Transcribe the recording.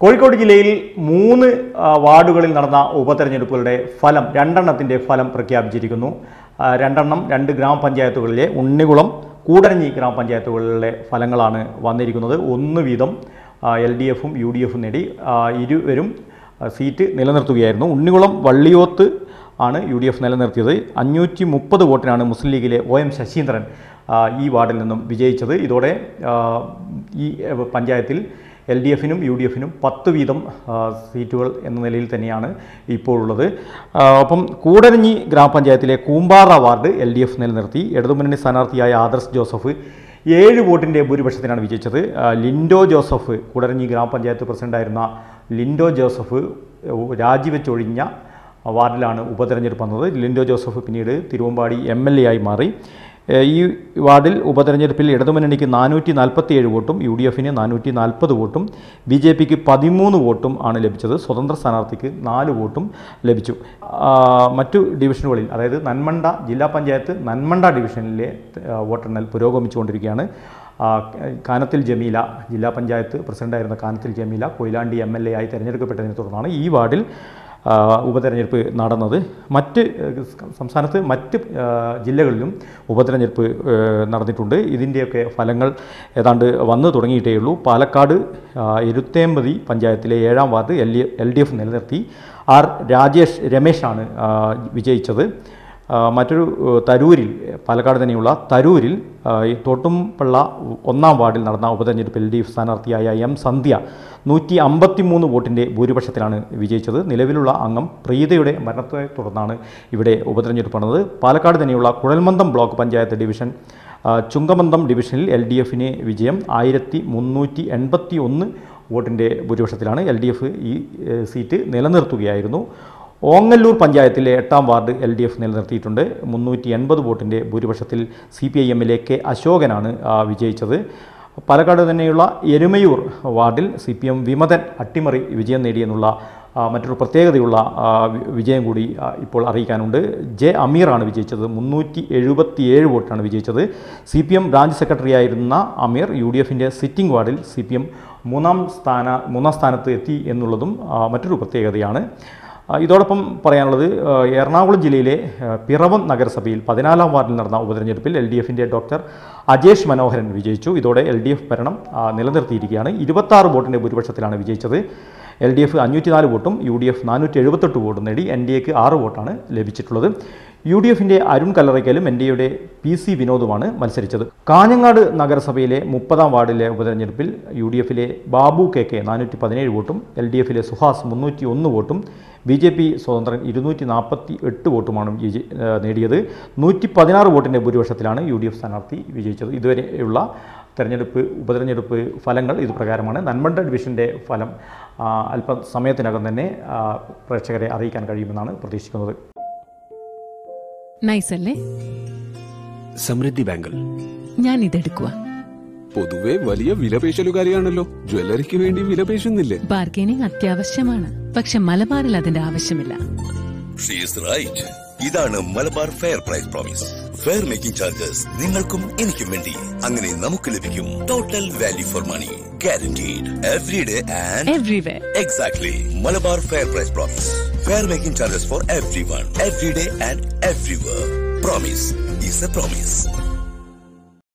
കോഴിക്കോട് ജില്ലയിൽ മൂന്ന് ആ, വാർഡുകളിൽ നടന്ന ഉപതെരഞ്ഞെടുപ്പുകളുടെ ഫലം രണ്ടെണ്ണത്തിൻ്റെ ഫലം പ്രഖ്യാപിച്ചിരിക്കുന്നു ആ, രണ്ടെണ്ണം രണ്ട് ഗ്രാമപഞ്ചായത്തുകളിലെ ഉണ്ണികുളം കൂടരഞ്ഞി ഗ്രാമപഞ്ചായത്തുകളിലെ ഫലങ്ങളാണ് വന്നിരിക്കുന്നത് ഒന്ന് വീതം എൽ ഡി എഫും യു ഡി എഫും നേടി ആ, ഇരുവരും ആ, സീറ്റ് നിലനിർത്തുകയായിരുന്നു ഉണ്ണികുളം വള്ളിയോത്ത് ആണ് യു ഡി എഫ് നിലനിർത്തിയത് അഞ്ഞൂറ്റി മുപ്പത് വോട്ടിനാണ് മുസ്ലിം ലീഗിലെ ഒ എം ശശീന്ദ്രൻ ആ, ഈ വാർഡിൽ നിന്നും വിജയിച്ചത് ഇതോടെ ആ, ഈ എ, പഞ്ചായത്തിൽ എൽ ഡി എഫിനും യു ഡി എഫിനും പത്ത് വീതം ആ, സീറ്റുകൾ എന്ന നിലയിൽ തന്നെയാണ് ഇപ്പോഴുള്ളത് ആ, ഒപ്പം കൂടരഞ്ഞി ഗ്രാമപഞ്ചായത്തിലെ Koombara ward L D F നിലനിർത്തി ഇടതുമുന്നണി സ്ഥാനാർത്ഥിയായ ആദർശ് ജോസഫ് ഏഴ് വോട്ടിൻ്റെ ഭൂരിപക്ഷത്തിനാണ് വിജയിച്ചത് ആ, ലിൻഡോ ജോസഫ് കൂടരഞ്ഞി ഗ്രാമപഞ്ചായത്ത് പ്രസിഡന്റായിരുന്ന ലിൻഡോ ജോസഫ് ഉ, രാജിവെച്ചൊഴിഞ്ഞ വാർഡിലാണ് ഉപതെരഞ്ഞെടുപ്പ് വന്നത് ലിൻഡോ ജോസഫ് പിന്നീട് തിരുവമ്പാടി എം എൽ എ ആയി മാറി ഏ, ഈ വാർഡിൽ ഉപതെരഞ്ഞെടുപ്പിൽ ഇടതുമുന്നണിക്ക് നാനൂറ്റി നാൽപ്പത്തിയേഴ് വോട്ടും യു ഡി എഫിന് നാനൂറ്റി നാൽപ്പത് വോട്ടും ബി ജെ പിക്ക് പതിമൂന്ന് വോട്ടും ആണ് ലഭിച്ചത് സ്വതന്ത്ര സ്ഥാനാർത്ഥിക്ക് നാല് വോട്ടും ലഭിച്ചു ആ, മറ്റു ഡിവിഷനുകളിൽ അതായത് നന്മണ്ട ജില്ലാ പഞ്ചായത്ത് നന്മണ്ട ഡിവിഷനിലെ ആ, വോട്ടെണ്ണൽ പുരോഗമിച്ചുകൊണ്ടിരിക്കുകയാണ് ആ, കാനത്തിൽ ജമീല ജില്ലാ പഞ്ചായത്ത് പ്രസിഡന്റായിരുന്ന Kanathil Jameela Koyilandy M L A ആയി തിരഞ്ഞെടുക്കപ്പെട്ടതിനെ തുടർന്നാണ് ഈ വാർഡിൽ ആ, ഉപതെരഞ്ഞെടുപ്പ് നടന്നത് മറ്റ് ഏഹ്, സംസ്ഥാനത്ത് മറ്റ് ആ, ജില്ലകളിലും ഉപതെരഞ്ഞെടുപ്പ് ഏഹ്, നടന്നിട്ടുണ്ട് ഇതിൻ്റെയൊക്കെ ഫലങ്ങൾ ഏതാണ്ട് വന്നു തുടങ്ങിയിട്ടേ ഉള്ളൂ പാലക്കാട് ആ, എരുത്തേമ്പതി പഞ്ചായത്തിലെ ഏഴാം ward L L D F നിലനിർത്തി ആർ രാജേഷ് രമേശാണ് ആ, വിജയിച്ചത് ആ, മറ്റൊരു ഏഹ്, തരൂരിൽ പാലക്കാട് തന്നെയുള്ള തരൂരിൽ ആ, ഈ തോട്ടുംപള്ള ഒന്നാം വാർഡിൽ നടന്ന ഉപതെരഞ്ഞെടുപ്പിൽ എൽ ഡി എഫ് സ്ഥാനാർത്ഥിയായ എം സന്ധ്യ നൂറ്റി അമ്പത്തി മൂന്ന് വോട്ടിൻ്റെ ഭൂരിപക്ഷത്തിലാണ് വിജയിച്ചത് നിലവിലുള്ള അംഗം പ്രീതയുടെ മരണത്തെ തുടർന്നാണ് ഇവിടെ ഉപതെരഞ്ഞെടുപ്പ് നടന്നത് പാലക്കാട് തന്നെയുള്ള കുഴൽമന്ദം ബ്ലോക്ക് പഞ്ചായത്ത് ഡിവിഷൻ ആ, ചുങ്കമന്ദം ഡിവിഷനിൽ എൽ ഡി എഫിന് വിജയം ആയിരത്തി മുന്നൂറ്റി എൺപത്തി ഒന്ന് വോട്ടിൻ്റെ ഭൂരിപക്ഷത്തിലാണ് എൽ ഡി എഫ് ഈ ഏഹ്, സീറ്റ് നിലനിർത്തുകയായിരുന്നു ഓങ്ങല്ലൂർ പഞ്ചായത്തിലെ എട്ടാം വാർഡ് എൽ ഡി എഫ് നിലനിർത്തിയിട്ടുണ്ട് മുന്നൂറ്റി എൺപത് വോട്ടിൻ്റെ ഭൂരിപക്ഷത്തിൽ സി പി ഐ എമ്മിലെ കെ അശോകനാണ് ആ, വിജയിച്ചത് പാലക്കാട് തന്നെയുള്ള എരുമയൂർ വാർഡിൽ സി പി എം വിമതൻ അട്ടിമറി വിജയം നേടിയെന്നുള്ള ആ, മറ്റൊരു പ്രത്യേകതയുള്ള ആ, വി- വിജയം കൂടി ആ, ഇപ്പോൾ അറിയിക്കാനുണ്ട് ജെ അമീറാണ് വിജയിച്ചത് മുന്നൂറ്റി എഴുപത്തിയേഴ് വോട്ടാണ് വിജയിച്ചത് C P M branch secretary ആയിരുന്ന അമീർ യു ഡി എഫിൻ്റെ സിറ്റിംഗ് വാർഡിൽ സി പി എം മൂന്നാം സ്ഥാന മൂന്നാം സ്ഥാനത്ത് എത്തി എന്നുള്ളതും ആ, മറ്റൊരു പ്രത്യേകതയാണ് ആ, ഇതോടൊപ്പം പറയാനുള്ളത് ആ, എറണാകുളം ജില്ലയിലെ ആ, പിറവം നഗരസഭയിൽ പതിനാലാം വാർഡിൽ നടന്ന ഉപതെരഞ്ഞെടുപ്പിൽ എൽ ഡി എഫിൻ്റെ ഡോക്ടർ അജേഷ് മനോഹരൻ വിജയിച്ചു ഇതോടെ എൽ ഡി എഫ് ഭരണം ആ, നിലനിർത്തിയിരിക്കുകയാണ് ഇരുപത്താറ് വോട്ടിൻ്റെ ഭൂരിപക്ഷത്തിലാണ് വിജയിച്ചത് എൽ ഡി എഫ് അഞ്ഞൂറ്റി നാല് വോട്ടും യു ഡി എഫ് നാനൂറ്റി എഴുപത്തെട്ട് വോട്ടും നേടി എൻ ഡി എക്ക് ആറ് വോട്ടാണ് ലഭിച്ചിട്ടുള്ളത് യു ഡി എഫിൻ്റെ അരുൺ കല്ലറയ്ക്കലും എൻ ഡി എയുടെ പി സി വിനോദുമാണ് മത്സരിച്ചത് കാഞ്ഞങ്ങാട് നഗരസഭയിലെ മുപ്പതാം വാർഡിലെ ഉപതെരഞ്ഞെടുപ്പിൽ യു ഡി എഫിലെ ബാബു കെ കെ നാനൂറ്റി പതിനേഴ് വോട്ടും എൽ ഡി എഫിലെ സുഹാസ് മുന്നൂറ്റി ഒന്ന് വോട്ടും ബി ജെ പി സ്വതന്ത്രൻ ഇരുന്നൂറ്റി നാൽപ്പത്തി എട്ട് വോട്ടുമാണ് വിജയി- ഏഹ് നേടിയത് നൂറ്റി പതിനാറ് വോട്ടിൻ്റെ ഭൂരിപക്ഷത്തിലാണ് യു ഡി എഫ് സ്ഥാനാർത്ഥി വിജയിച്ചത് ഇതുവരെയുള്ള തെരഞ്ഞെടുപ്പ് ഉപതെരഞ്ഞെടുപ്പ് ഫലങ്ങൾ ഇത് പ്രകാരമാണ് നന്മണ്ട ഡിവിഷൻ്റെ ഫലം ആ, അല്പസമയത്തിനകം തന്നെ ആ, പ്രേക്ഷകരെ അറിയിക്കാൻ കഴിയുമെന്നാണ് പ്രതീക്ഷിക്കുന്നത് നൈസ് അല്ലേ സമൃദ്ധി ബാങ്കിൽ ഞാൻ ഇതെടുക്കുക പൊതുവെ വലിയ വിലപേശലുകാരിയാണല്ലോ ജ്വല്ലറിക്ക് വേണ്ടി വിലപേശുന്നില്ലേ ബാർഗൈനിങ് അത്യാവശ്യമാണ് പക്ഷെ മലബാറിൽ അതിന്റെ ആവശ്യമില്ല ഷീസ് റൈറ്റ് ഇതാണ് Malabar fair price promise fair making charges നിങ്ങൾക്കും എനിക്കും വേണ്ടി അങ്ങനെ നമുക്ക് ലഭിക്കും total value for money guaranteed every day and everywhere exactly Malabar fair price promise fair making charges for every one every day and everywhere promise is a promise